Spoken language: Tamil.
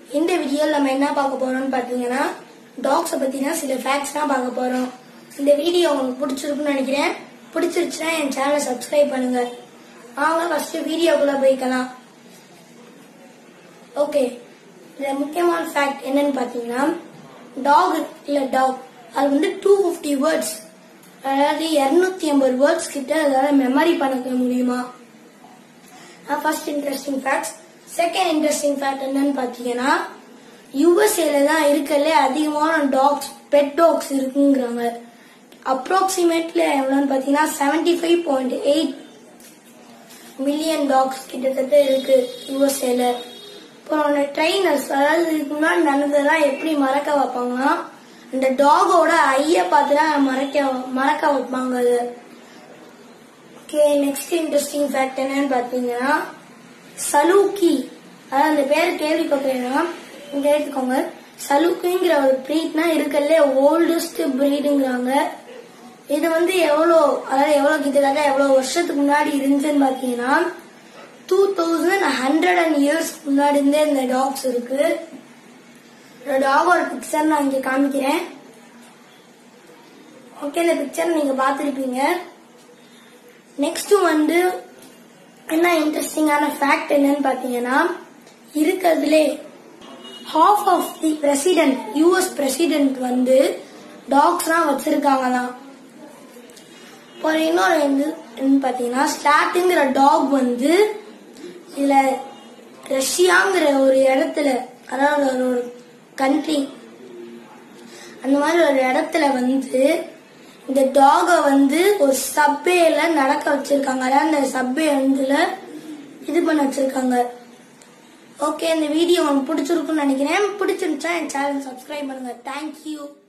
இந்த வீடியோவில் நம்ம என்ன பார்க்க போறோம்னு பார்த்தீங்கன்னா டாக்ஸை பற்றின சில ஃபேக்ட்ஸ் தான் பார்க்க போறோம் இந்த வீடியோ உங்களுக்கு பிடிச்சிருக்குன்னு நினைக்கிறேன் பிடிச்சிருச்சுன்னா என் சேனலை சப்ஸ்கிரைப் பண்ணுங்க வாங்க ஃபர்ஸ்ட் வீடியோக்குள்ள போய்க்கலாம் ஓகே இதுல முக்கியமான ஃபேக்ட் என்னன்னு பார்த்தீங்கன்னா டாக் இல்ல டாக் அது வந்து டூ ஃபிஃப்டி வேர்ட்ஸ் அதாவது இரநூத்தி ஐம்பது வேர்ட்ஸ் கிட்ட அதால மெமரி பண்ணிக்க முடியுமா first interesting facts second interesting fact என்னன்னு பார்த்தீங்கன்னா யூஎஸ்ஏல தான் இருக்கல அதிகமான டாக்ஸ் பெட் டாக்ஸ் இருக்குங்கிறாங்க அப்ராக்சிமேட்ல எவ்வளோன்னு பார்த்தீங்கன்னா seventy five point eight million dogs கிட்டத்தட்ட இருக்கு யூஎஸ்ஏல அப்புறம் ட்ரைனர்ஸ் அதாவது இதுக்கு முன்னாடி நடந்ததெல்லாம் எப்படி மறக்க வைப்பாங்கன்னா அந்த டாகோட ஐய பார்த்து தான் மறக்க மறக்க வைப்பாங்க அது ஓகே நெக்ஸ்ட் இன்ட்ரெஸ்டிங் ஃபேக்ட் என்னன்னு பார்த்தீங்கன்னா சலூக்கி அதாவது அந்த பேர் கேள்விப்பட்டீங்கன்னா இங்க எடுத்துக்கோங்க சலூக்கிங்கிற ஒரு ப்ரீட்னா இருக்கல ஓல்டஸ்ட் ப்ரீடுங்கிறாங்க இது வந்து எவ்வளோ அதாவது எவ்வளோ கிட்டத்தட்ட எவ்வளோ வருஷத்துக்கு முன்னாடி இருந்துச்சுன்னு பார்த்தீங்கன்னா two thousand hundred and years முன்னாடி இருந்தே இந்த டாக்ஸ் இருக்கு இந்த டாகோட பிக்சர் நான் இங்க காமிக்கிறேன் ஓகே இந்த பிக்சர் நீங்க பார்த்துருப்பீங்க நெக்ஸ்ட் வந்து என்ன இன்ட்ரெஸ்டிங்கான ஃபேக்ட் என்னன்னு பார்த்தீங்கன்னா இருக்கிறதுலே half of the president US president வந்து டாக்ஸ்லாம் வச்சிருக்காங்களாம் அப்புறம் இன்னொரு வந்து என்னன்னு பார்த்தீங்கன்னா ஸ்டாட்டுங்கிற டாக் வந்து இதுல ரஷ்யாங்கிற ஒரு இடத்துல அதாவது ஒரு ஒரு கண்ட்ரி அந்த மாதிரி ஒரு இடத்துல வந்து இந்த டாகை வந்து ஒரு சப்பேல நடக்க வச்சிருக்காங்க அதாவது அந்த சப்பே வந்துல இது பண்ண வச்சிருக்காங்க ஓகே இந்த வீடியோ உங்களுக்கு பிடிச்சிருக்குன்னு நினைக்கிறேன் பிடிச்சிருந்துச்சா என் சேனல் சப்ஸ்கிரைப் பண்ணுங்க தேங்க்யூ